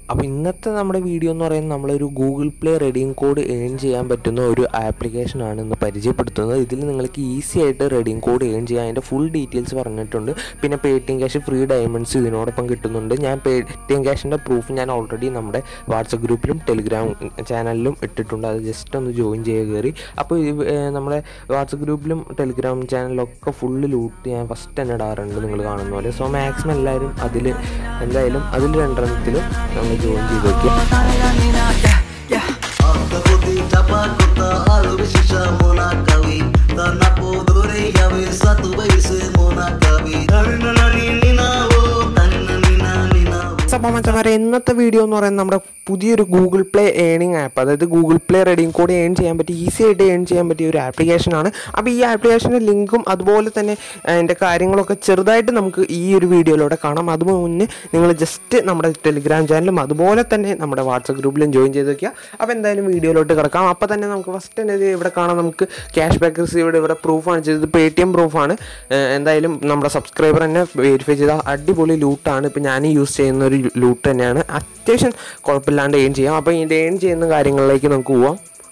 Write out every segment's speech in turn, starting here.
അപ്പോൾ ഇന്നത്തെ നമ്മുടെ വീഡിയോ എന്ന് പറയുന്നത് നമ്മളൊരു Google Play redeem code earn ചെയ്യാൻ പറ്റുന്ന ഒരു ആപ്ലിക്കേഷനാണ് ഇന്ന് പരിചയപ്പെടുത്തുന്നത് ഇതിൽ നിങ്ങൾക്ക് ഈസി ആയിട്ട് റെഡിങ് കോഡ് ഏൺ ചെയ്യാൻ അതിൻ്റെ ഫുൾ ഡീറ്റെയിൽസ് പറഞ്ഞിട്ടുണ്ട് പിന്നെ Paytm cash free diamonds ഇതിനോടൊപ്പം കിട്ടുന്നുണ്ട് ഞാൻ പേ ടി എം ക്യാഷിൻ്റെ പ്രൂഫ് ഞാൻ ഓൾറെഡി നമ്മുടെ വാട്സപ്പ് ഗ്രൂപ്പിലും ടെലിഗ്രാം ചാനലിലും ഇട്ടിട്ടുണ്ട് അത് ജസ്റ്റ് ഒന്ന് ജോയിൻ ചെയ്യുക കയറി അപ്പോൾ ഇത് ഏഹ് നമ്മുടെ വാട്സപ്പ് ഗ്രൂപ്പിലും ടെലിഗ്രാം ചാനലിലും ഒക്കെ ഫുള്ള് ലൂട്ട് ഞാൻ ഫസ്റ്റ് തന്നെ ഇടാറുണ്ട് നിങ്ങൾ കാണുന്ന പോലെ സോ മാക്സിമം എല്ലാവരും അതിൽ എന്തായാലും അതിൽ രണ്ടെണ്ണത്തിലും നമ്മൾ ജോയിൻ ചെയ്ത് വയ്ക്കുക Atakuti tapakota alubishisha mona kawi Tanapo dore yawe satu baise mona kawi Tanna nina wo tanna nina nina wo അപ്പോൾ മച്ചന്മാരെ ഇന്നത്തെ വീഡിയോ എന്ന് പറയുന്നത് നമ്മുടെ പുതിയൊരു ഗൂഗിൾ പ്ലേ ഏണിംഗ് ആപ്പ് അതായത് ഗൂഗിൾ പ്ലേ റെഡിയും കൂടി ഏൺ ചെയ്യാൻ പറ്റി ഈസി ആയിട്ട് ഏൺ ചെയ്യാൻ പറ്റിയ ഒരു ആപ്ലിക്കേഷനാണ് അപ്പോൾ ഈ ആപ്ലിക്കേഷൻ്റെ ലിങ്കും അതുപോലെ തന്നെ അതിൻ്റെ കാര്യങ്ങളൊക്കെ ചെറുതായിട്ട് നമുക്ക് ഈ ഒരു വീഡിയോയിലൂടെ കാണാം അതിന് മുന്നേ നിങ്ങൾ ജസ്റ്റ് നമ്മുടെ ടെലിഗ്രാം ചാനലും അതുപോലെ തന്നെ നമ്മുടെ വാട്സപ്പ് ഗ്രൂപ്പിലും ജോയിൻ ചെയ്ത് വയ്ക്കുക അപ്പോൾ എന്തായാലും വീഡിയോയിലോട്ട് കിടക്കാം അപ്പോൾ തന്നെ നമുക്ക് ഫസ്റ്റ് തന്നെ ഇത് ഇവിടെ കാണാം നമുക്ക് ക്യാഷ് ബാക്ക് റിസീവ്ഡ് ഇവിടെ പ്രൂഫാണ് ചെയ്തത് പേ ടി എം പ്രൂഫാണ് എന്തായാലും നമ്മുടെ സബ്സ്ക്രൈബർ തന്നെ വെരിഫൈ ചെയ്ത അടിപൊളി ലൂട്ടാണ് ഇപ്പോൾ ഞാൻ യൂസ് ചെയ്യുന്ന ഒരു ലൂട്ട് തന്നെയാണ് അത്യാവശ്യം കുഴപ്പമില്ലാണ്ട് ഏൺ ചെയ്യാം അപ്പോൾ ഇതിൻ്റെ ഏൺ ചെയ്യുന്ന കാര്യങ്ങളിലേക്ക് നമുക്ക് പോവാം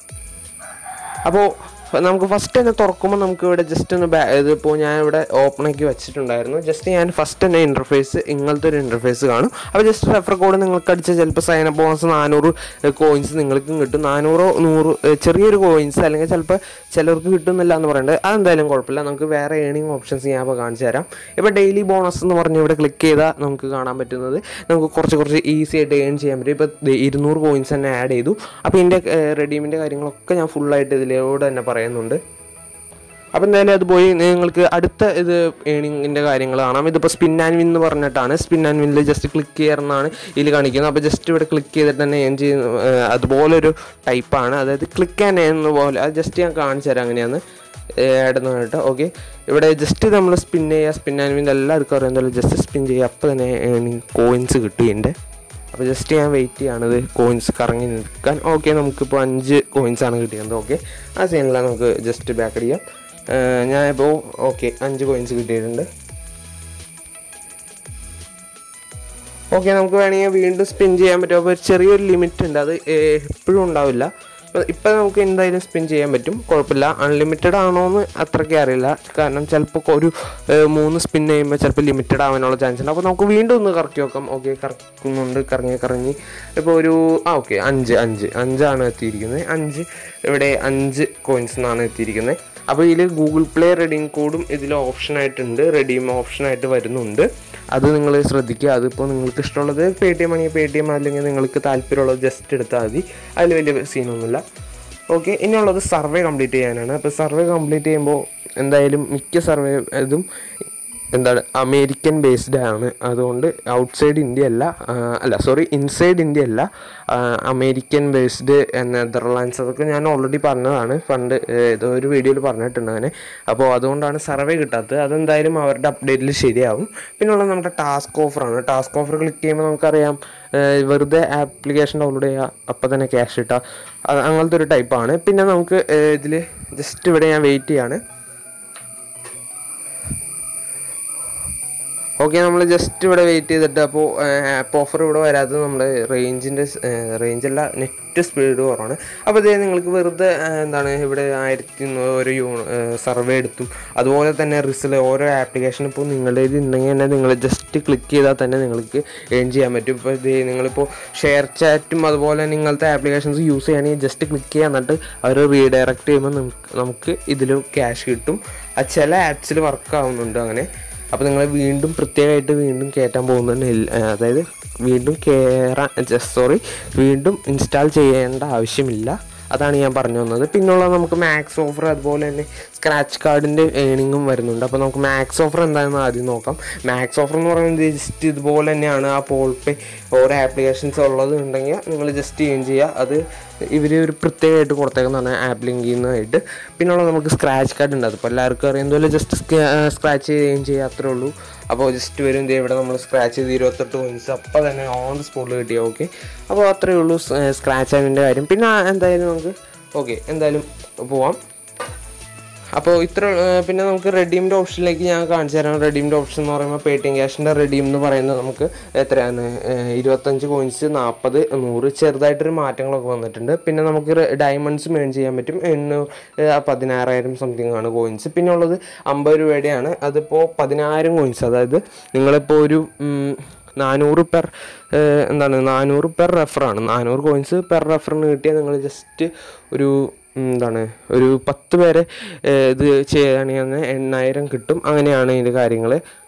അപ്പോൾ നമുക്ക് ഫസ്റ്റ് തന്നെ തുറക്കുമ്പോൾ നമുക്ക് ഇവിടെ ജസ്റ്റ് ഒന്ന് ബാ ഇതിപ്പോൾ ഞാൻ ഇവിടെ ഓപ്പൺ ആക്കി വെച്ചിട്ടുണ്ടായിരുന്നു ജസ്റ്റ് ഞാൻ ഫസ്റ്റ് തന്നെ ഇൻ്റർഫേസ് ഇങ്ങനത്തെ ഒരു ഇൻ്റർഫേസ് കാണും അപ്പോൾ ജസ്റ്റ് റെഫർ കോഡ് നിങ്ങൾക്ക് അടിച്ച ചിലപ്പോൾ സൈൻ അപ്പ് ബോണസ് നാനൂറ് കോയിൻസ് നിങ്ങൾക്കും കിട്ടും നാനൂറോ നൂറ് ഏഹ് ചെറിയൊരു കോയിൻസ് അല്ലെങ്കിൽ ചിലപ്പോൾ ചിലർക്ക് കിട്ടുന്നില്ല എന്ന് പറയുന്നത് അതെന്തായാലും കുഴപ്പമില്ല നമുക്ക് വേറെ ഏണിംഗ് ഓപ്ഷൻസ് ഞാൻ ഇപ്പോൾ കാണിച്ചു തരാം ഇപ്പോൾ ഡെയിലി ബോണസ് എന്ന് പറഞ്ഞ് ഇവിടെ ക്ലിക്ക് ചെയ്താൽ നമുക്ക് കാണാൻ പറ്റുന്നത് നമുക്ക് കുറച്ച് കുറച്ച് ഈസി ആയിട്ട് ഏൺ ചെയ്യാൻ പറ്റും ഇപ്പോൾ ദേ ഇരുന്നൂറ് കോയിൻസ് തന്നെ ആഡ് ചെയ്തു അപ്പോൾ ഇതിൻ്റെ റെഡീമിൻ്റെ കാര്യങ്ങളൊക്കെ ഞാൻ ഫുള്ളായിട്ട് ഇതിലൂടെ തന്നെ പറയുന്നുണ്ട് അപ്പോൾ എന്തായാലും അത് പോയി നിങ്ങൾക്ക് അടുത്ത ഇത് ഏണിങ്ങിൻ്റെ കാര്യങ്ങൾ കാണാം ഇതിപ്പോൾ സ്പിൻ ആൻഡ് വിൻ എന്ന് പറഞ്ഞിട്ടാണ് സ്പിൻ ആൻഡ് വിന്നിൽ ജസ്റ്റ് ക്ലിക്ക് ചെയ്യാറുന്നാണ് ഇതിൽ കാണിക്കുന്നത് അപ്പോൾ ജസ്റ്റ് ഇവിടെ ക്ലിക്ക് ചെയ്തിട്ട് തന്നെ ഏൺ ചെയ്യുന്ന ഏഹ്, അതുപോലൊരു ടൈപ്പാണ് അതായത് ക്ലിക്ക് ആൻഡ് ഏൺ പോലെ അത് ജസ്റ്റ് ഞാൻ കാണിച്ചു തരാം അങ്ങനെയാണ് ആഡെന്ന് പറഞ്ഞിട്ട് ഓക്കെ ഇവിടെ ജസ്റ്റ് നമ്മൾ സ്പിൻ ചെയ്യുക സ്പിൻ ആൻഡ് വിൻ എല്ലാവർക്കും അറിയാം ജസ്റ്റ് സ്പിൻ ചെയ്യുക അപ്പോൾ തന്നെ ഏണിങ് കോയിൻസ് കിട്ടും ഇതിൻ്റെ അപ്പോൾ ജസ്റ്റ് ഞാൻ വെയിറ്റ് ചെയ്യണത് കോയിൻസ് കറങ്ങി നിൽക്കാൻ ഓക്കെ നമുക്കിപ്പോൾ അഞ്ച് കോയിൻസ് ആണ് കിട്ടിയത് ഓക്കെ ആ സീനില്ല നമുക്ക് ജസ്റ്റ് ബാക്ക് അടിക്കാം ഏഹ് ഞാനിപ്പോൾ ഓക്കെ അഞ്ച് കോയിൻസ് കിട്ടിയിട്ടുണ്ട് ഓക്കെ നമുക്ക് വേണമെങ്കിൽ വീണ്ടും സ്പിൻ ചെയ്യാൻ പറ്റും അപ്പോൾ ഒരു ചെറിയൊരു ലിമിറ്റ് ഉണ്ട് അത് എപ്പോഴും ഉണ്ടാവില്ല ഇപ്പം നമുക്ക് എന്തായാലും സ്പിൻ ചെയ്യാൻ പറ്റും കുഴപ്പമില്ല അൺലിമിറ്റഡ് ആണോ എന്ന് അത്രയ്ക്ക് അറിയില്ല കാരണം ചിലപ്പോൾ ഒരു ഏഹ്, മൂന്ന് സ്പിൻ ചെയ്യുമ്പോൾ ചിലപ്പോൾ ലിമിറ്റഡ് ആവാനുള്ള ചാൻസ് ഉണ്ട് അപ്പോൾ നമുക്ക് വീണ്ടും ഒന്ന് കറക്കി നോക്കാം ഓക്കെ കറക്കുന്നുണ്ട് കറങ്ങി കറങ്ങി ഇപ്പോൾ ഒരു ആ ഓക്കെ അഞ്ച് അഞ്ച് അഞ്ചാണ് എത്തിയിരിക്കുന്നത് അഞ്ച് ഇവിടെ അഞ്ച് കോയിൻസ് എന്നാണ് എത്തിയിരിക്കുന്നത് അപ്പോൾ ഇതിൽ ഗൂഗിൾ പ്ലേ റെഡീം കോഡും ഇതിൽ ഓപ്ഷനായിട്ടുണ്ട് റെഡീം ഓപ്ഷനായിട്ട് വരുന്നുണ്ട് അത് നിങ്ങൾ ശ്രദ്ധിക്കുക അതിപ്പോൾ നിങ്ങൾക്ക് ഇഷ്ടമുള്ളത് പേ ടി എം ആണെങ്കിൽ പേ ടി എം അല്ലെങ്കിൽ നിങ്ങൾക്ക് താല്പര്യമുള്ളത് ജസ്റ്റ് എടുത്താൽ മതി അതിൽ വലിയ സീനൊന്നുമില്ല ഓക്കെ ഇനിയുള്ളത് സർവേ കംപ്ലീറ്റ് ചെയ്യാനാണ് അപ്പോൾ സർവേ കംപ്ലീറ്റ് ചെയ്യുമ്പോൾ എന്തായാലും മിക്ക സർവേ ഇതും എന്താണ് അമേരിക്കൻ ബേസ്ഡ് ആണ് അതുകൊണ്ട് ഔട്ട്സൈഡ് ഇന്ത്യ അല്ല ആ, അല്ല സോറി ഇൻസൈഡ് ഇന്ത്യ അല്ല ആ, അമേരിക്കൻ ബേസ്ഡ് നെതർലാൻഡ്സ് അതൊക്കെ ഞാൻ ഓൾറെഡി പറഞ്ഞതാണ് പണ്ട് ഏഹ്, ഏതോ ഒരു വീഡിയോയിൽ പറഞ്ഞിട്ടുണ്ട് അങ്ങനെ അപ്പോൾ അതുകൊണ്ടാണ് സർവേ കിട്ടാത്തത് അതെന്തായാലും അവരുടെ അപ്ഡേറ്റിൽ ശരിയാവും പിന്നെയുള്ളത് നമ്മുടെ ടാസ്ക് ഓഫറാണ് ടാസ്ക് ഓഫർ ക്ലിക്ക് ചെയ്യുമ്പോൾ നമുക്കറിയാം ഏഹ്, വെറുതെ ആപ്ലിക്കേഷൻ ഡൗൺലോഡ് ചെയ്യുക അപ്പോൾ തന്നെ ക്യാഷ് കിട്ടുക അത് അങ്ങനത്തെ ഒരു ടൈപ്പാണ് പിന്നെ നമുക്ക് ഇതിൽ ജസ്റ്റ് ഇവിടെ ഞാൻ വെയിറ്റ് ചെയ്യാണ് ഓക്കെ നമ്മൾ ജസ്റ്റ് ഇവിടെ വെയിറ്റ് ചെയ്തിട്ട് അപ്പോൾ ആപ്പ് ഓഫർ ഇവിടെ വരാത്തത് നമ്മുടെ റേഞ്ചിൻ്റെ റേഞ്ചല്ല നെറ്റ് സ്പീഡ് കുറവാണ് അപ്പോൾ ഇതേ നിങ്ങൾക്ക് വെറുതെ ആ, എന്താണ് ഇവിടെ ആയിരത്തി ഒരു യൂ സർവേ എടുത്തും അതുപോലെ തന്നെ റിസൾട്ട് ഓരോ ആപ്ലിക്കേഷൻ ഇപ്പോൾ നിങ്ങളുടെ കയ്യിൽ ഉണ്ടെങ്കിൽ തന്നെ നിങ്ങൾ ജസ്റ്റ് ക്ലിക്ക് ചെയ്താൽ തന്നെ നിങ്ങൾക്ക് ഏൺ ചെയ്യാൻ പറ്റും ഇപ്പോൾ ഇത് നിങ്ങളിപ്പോൾ ഷെയർ ചാറ്റും അതുപോലെ തന്നെ ഇങ്ങനത്തെ ആപ്ലിക്കേഷൻസ് യൂസ് ചെയ്യുകയാണെങ്കിൽ ജസ്റ്റ് ക്ലിക്ക് ചെയ്യാൻ എന്നിട്ട് അവർ റീഡയറക്റ്റ് ചെയ്യുമ്പോൾ നമുക്ക് നമുക്ക് ഇതിലും ക്യാഷ് കിട്ടും അത് ചില ആപ്സിൽ വർക്ക് ആവുന്നുണ്ട് അങ്ങനെ അപ്പോൾ നിങ്ങൾ വീണ്ടും പ്രത്യേകമായിട്ട് വീണ്ടും കയറ്റാൻ പോകുന്നുണ്ട് അതായത് വീണ്ടും കയറാൻ സോറി വീണ്ടും ഇൻസ്റ്റാൾ ചെയ്യേണ്ട ആവശ്യമില്ല അതാണ് ഞാൻ പറഞ്ഞു വന്നത് പിന്നുള്ളത് നമുക്ക് മാക്സ് ഓഫർ അതുപോലെ തന്നെ സ്ക്രാച്ച് കാർഡിൻ്റെ ഏണിങ്ങും വരുന്നുണ്ട് അപ്പോൾ നമുക്ക് മാക്സ് ഓഫർ എന്താണെന്ന് ആദ്യം നോക്കാം മാക്സ് ഓഫർ എന്ന് പറയുന്നത് ജസ്റ്റ് ഇതുപോലെ തന്നെയാണ് ആ പോൾ പേ ഓരോ ആപ്ലിക്കേഷൻസ് ഉള്ളത് ഉണ്ടെങ്കിൽ നിങ്ങൾ ജസ്റ്റ് ഏൺ ചെയ്യുക അത് ഇവർ ഒരു പ്രത്യേകമായിട്ട് കൊടുത്തേക്കുന്നതാണ് ആപ്പ് ലിങ്കിൽ നിന്നായിട്ട് പിന്നുള്ളത് നമുക്ക് സ്ക്രാച്ച് കാർഡ് ഉണ്ട് അതിപ്പോൾ എല്ലാവർക്കും അറിയാം പോലെ ജസ്റ്റ് സ്ക്രാച്ച് ചെയ്യുകയും ചെയ്യുക അത്രേ ഉള്ളൂ അപ്പോൾ ജസ്റ്റ് വരും ദേ ഇവിടെ നമ്മൾ സ്ക്രാച്ച് ചെയ്ത് ഇരുപത്തെട്ട് പോയിൻറ്റ്സ് അപ്പോൾ തന്നെ ഓൺ ദി സ്പോട്ടിൽ കിട്ടിയ ഓക്കെ അപ്പോൾ അത്രയേ ഉള്ളൂ സ്ക്രാച്ച് ആവിൻ്റെ കാര്യം പിന്നെ എന്തായാലും നമുക്ക് ഓക്കെ എന്തായാലും പോവാം അപ്പോൾ ഇത്ര ഏർ പിന്നെ നമുക്ക് റെഡീംഡ് ഓപ്ഷനിലേക്ക് ഞാൻ കാണിച്ചു തരാം റെഡീംഡ് ഓപ്ഷൻ എന്ന് പറയുമ്പോൾ പേ ടി എം ക്യാഷിൻ്റെ റെഡീം എന്ന് പറയുന്നത് നമുക്ക് എത്രയാണ് ഏർ ഇരുപത്തഞ്ച് കോയിൻസ് നാൽപ്പത് നൂറ് ചെറുതായിട്ടൊരു മാറ്റങ്ങളൊക്കെ വന്നിട്ടുണ്ട് പിന്നെ നമുക്ക് ഡയമണ്ട്സ് മേൺ ചെയ്യാൻ പറ്റും എണ്ണൂറ് ഏർ പതിനാറായിരം സംതിങ് ആണ് കോയിൻസ് പിന്നെ ഉള്ളത് അമ്പത് രൂപയുടെയാണ് അതിപ്പോൾ പതിനായിരം കോയിൻസ് അതായത് നിങ്ങളിപ്പോൾ ഒരു ഉം, നാനൂറ് പെർ ഏഹ്, എന്താണ് നാനൂറ് പെർ റെഫറാണ് നാനൂറ് കോയിൻസ് പെർ റെഫറിന് കിട്ടിയാൽ നിങ്ങൾ ജസ്റ്റ് ഒരു ഉം, എന്താണ് ഒരു പത്ത് പേരെ ഏഹ്, ഇത് ചെയ്യുകയാണെങ്കിൽ എണ്ണായിരം കിട്ടും അങ്ങനെയാണ് ഇതിൻ്റെ കാര്യങ്ങൾ